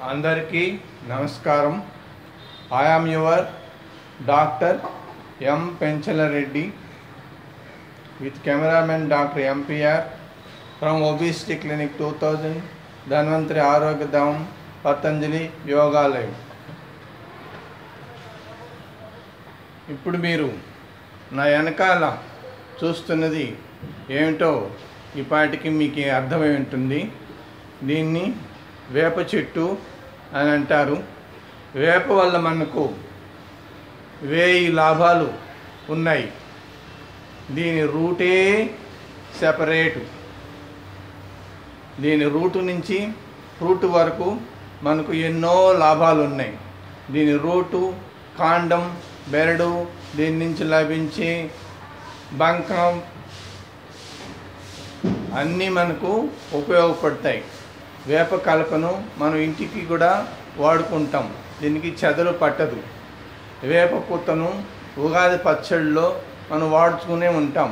అందరికీ నమస్కారం I am your doctor M Penchala Reddy with cameraman doctor MPR from obesity clinic two thousand Dhanvantari Arogyadhamam Patanjali Yogalayam ఇప్పుడు మీరు నా వెనకాల చూస్తున్నది ఏమిటో ఈ పాటికి మీకు అర్థమై ఉంటుంది దీన్ని వేప చెట్టు అని అంటారు వేప వల్ల మనకు వేయి లాభాలు ఉన్నాయి దీని రూటే సెపరేటు దీని రూటు నుంచి ఫ్రూట్ వరకు మనకు ఎన్నో లాభాలు ఉన్నాయి దీని రూటు కాండం బెరడు దీని నుంచి లభించే బంకం అన్నీ మనకు ఉపయోగపడతాయి వేప కలపను మనం ఇంటికి కూడా వాడుకుంటాం దీనికి చెదలు పట్టదు వేప పుత్తను ఉగాది పచ్చడిలో మనం వాడుతూనే ఉంటాం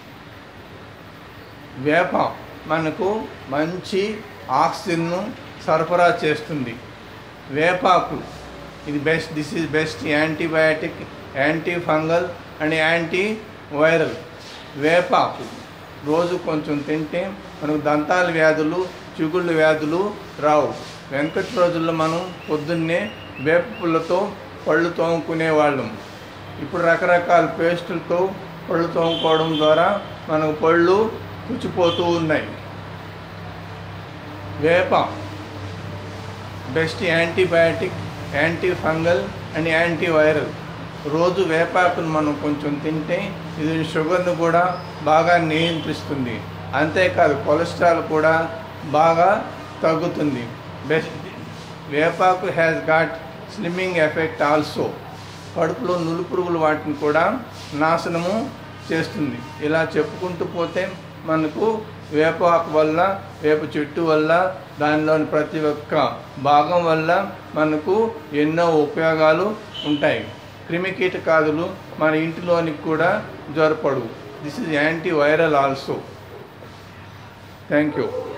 వేప మనకు మంచి ఆక్సిజన్ను సరఫరా చేస్తుంది వేపాకు ఇది best this is best antibiotic anti fungal and anti viral వేపాకు రోజు కొంచెం తింటే మనకు దంతాల వ్యాధులు చిగుళ్ళ వ్యాధులు రావు వెంకట రోజుల్లో మనం పొద్దున్నే వేప పుల్లతో పళ్ళు తోముకునేవాళ్ళం ఇప్పుడు రకరకాల పేస్టులతో పళ్ళు తోముకోవడం ద్వారా మనకు పళ్ళు పుచ్చిపోతూ ఉన్నాయి వేప best antibiotic anti fungal and anti viral రోజు వేపాకును మనం కొంచెం తింటే ఇది షుగర్ను కూడా బాగా నియంత్రిస్తుంది అంతేకాదు కొలెస్ట్రాల్ కూడా బాగా తగ్గుతుంది బెస్ట్ వేపాకు has got slimming effect also కడుపులో నులుపురుగులు వాటిని కూడా నాశనము చేస్తుంది ఇలా చెప్పుకుంటూ పోతే మనకు వేపాకు వల్ల వేప చెట్టు వల్ల దానిలోని ప్రతి ఒక్క భాగం వల్ల మనకు ఎన్నో ఉపయోగాలు ఉంటాయి క్రిమి కీటకాదులు మన ఇంటిలోనికి కూడా జ్వరపడు this is anti viral also thank you